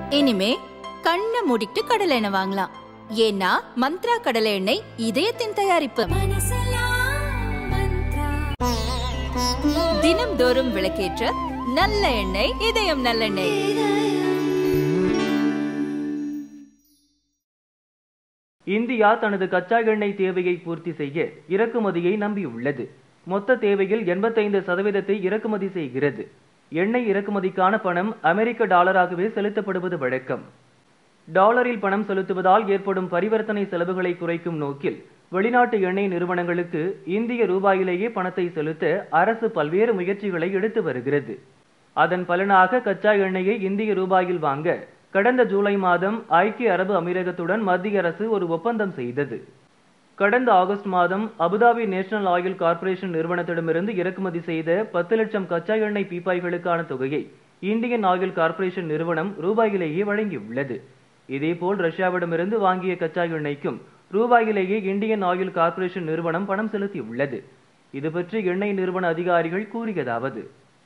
இனிமே கண்ணை மூடிட்டு கடலை எண்ணெய் வாங்கலாம் ஏன்னா மந்த்ரா கடலை எண்ணெய் இதயத்தின் தயாரிப்பு தினம்தோறும் விளக்கேற்ற நல்ல எண்ணெய் இதயம் நல்லெண்ணெய் இந்தியா தனது கச்சா எண்ணெய் தேவையை பூர்த்தி செய்ய இறக்குமதியை நம்பியுள்ளது மொத்த தேவையில் எண்பத்தைந்து சதவீதத்தை இறக்குமதி செய்கிறது எண்ணெய் இறக்குமதிக்கான பணம் அமெரிக்க டாலராகவே செலுத்தப்படுவது வழக்கம் டாலரில் பணம் செலுத்துவதால் ஏற்படும் பரிவர்த்தனை செலவுகளை குறைக்கும் நோக்கில் வெளிநாட்டு எண்ணெய் நிறுவனங்களுக்கு இந்திய ரூபாயிலேயே பணத்தை செலுத்த அரசு பல்வேறு முயற்சிகளை எடுத்து வருகிறது அதன் பலனாக கச்சா எண்ணெயை இந்திய ரூபாயில் வாங்க கடந்த ஜூலை மாதம் ஐக்கிய அரபு அமீரகத்துடன் மத்திய அரசு ஒரு ஒப்பந்தம் செய்தது கடந்த ஆகஸ்ட் மாதம் அபுதாபி நேஷனல் ஆயில் கார்ப்பரேஷன் நிறுவனத்திடமிருந்து இறக்குமதி செய்த பத்து லட்சம் கச்சா எண்ணெய் பீப்பாய்களுக்கான தொகையை இந்தியன் ஆயில் கார்ப்பரேஷன் நிறுவனம் ரூபாயிலேயே வழங்கியுள்ளது இதேபோல் ரஷ்யாவிடமிருந்து வாங்கிய கச்சா எண்ணெய்க்கும் ரூபாயிலேயே இந்தியன் ஆயில் கார்ப்பரேஷன் நிறுவனம் பணம் செலுத்தியுள்ளது இது பற்றி எண்ணெய் நிறுவன அதிகாரிகள் கூறியதாவது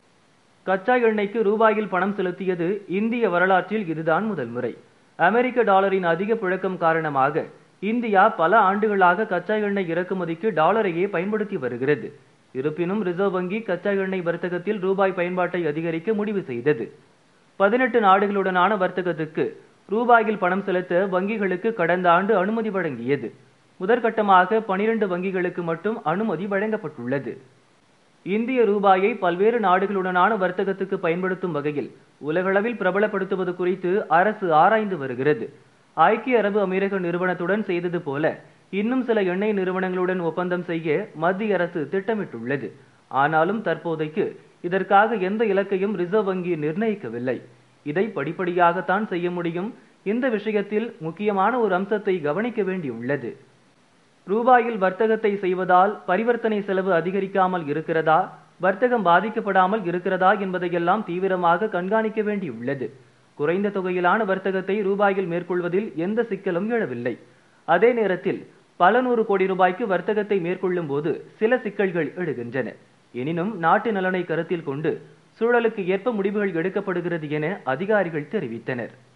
கச்சா எண்ணெய்க்கு ரூபாயில் பணம் செலுத்தியது இந்திய வரலாற்றில் இதுதான் முதல் முறை அமெரிக்க டாலரின் அதிக புழக்கம் காரணமாக இந்தியா பல ஆண்டுகளாக கச்சா எண்ணெய் இறக்குமதிக்கு டாலரையே பயன்படுத்தி வருகிறது இருப்பினும் ரிசர்வ் வங்கி கச்சா எண்ணெய் வர்த்தகத்தில் ரூபாய் பயன்பாட்டை அதிகரிக்க முடிவு செய்தது பதினெட்டு நாடுகளுடனான வர்த்தகத்துக்கு ரூபாயில் பணம் செலுத்த வங்கிகளுக்கு கடந்த ஆண்டு அனுமதி வழங்கியது முதற்கட்டமாக பனிரெண்டு வங்கிகளுக்கு மட்டும் அனுமதி வழங்கப்பட்டுள்ளது இந்திய ரூபாயை பல்வேறு நாடுகளுடனான வர்த்தகத்துக்கு பயன்படுத்தும் வகையில் உலகளவில் பிரபலப்படுத்துவது குறித்து அரசு ஆராய்ந்து வருகிறது ஐக்கிய அரபு அமீரக நிறுவனத்துடன் செய்தது போல இன்னும் சில எண்ணெய் நிறுவனங்களுடன் ஒப்பந்தம் செய்ய மத்திய அரசு திட்டமிட்டுள்ளது ஆனாலும் தற்போதைக்கு இதற்காக எந்த இலக்கையும் ரிசர்வ் வங்கி நிர்ணயிக்கவில்லை இதை படிப்படியாகத்தான் செய்ய முடியும் இந்த விஷயத்தில் முக்கியமான ஒரு அம்சத்தை கவனிக்க வேண்டியுள்ளது ரூபாயில் வர்த்தகத்தை செய்வதால் பரிவர்த்தனை செலவு அதிகரிக்காமல் இருக்கிறதா வர்த்தகம் பாதிக்கப்படாமல் இருக்கிறதா என்பதையெல்லாம் தீவிரமாக கண்காணிக்க வேண்டியுள்ளது குறைந்த தொகையிலான வர்த்தகத்தை ரூபாயில் மேற்கொள்வதில் எந்த சிக்கலும் எழவில்லை அதே நேரத்தில் பல நூறு கோடி ரூபாய்க்கு வர்த்தகத்தை மேற்கொள்ளும் போது சில சிக்கல்கள் எழுகின்றன எனினும் நாட்டு நலனை கருத்தில் கொண்டு சூழலுக்கு ஏற்ப முடிவுகள் எடுக்கப்படுகிறது என அதிகாரிகள் தெரிவித்தனர்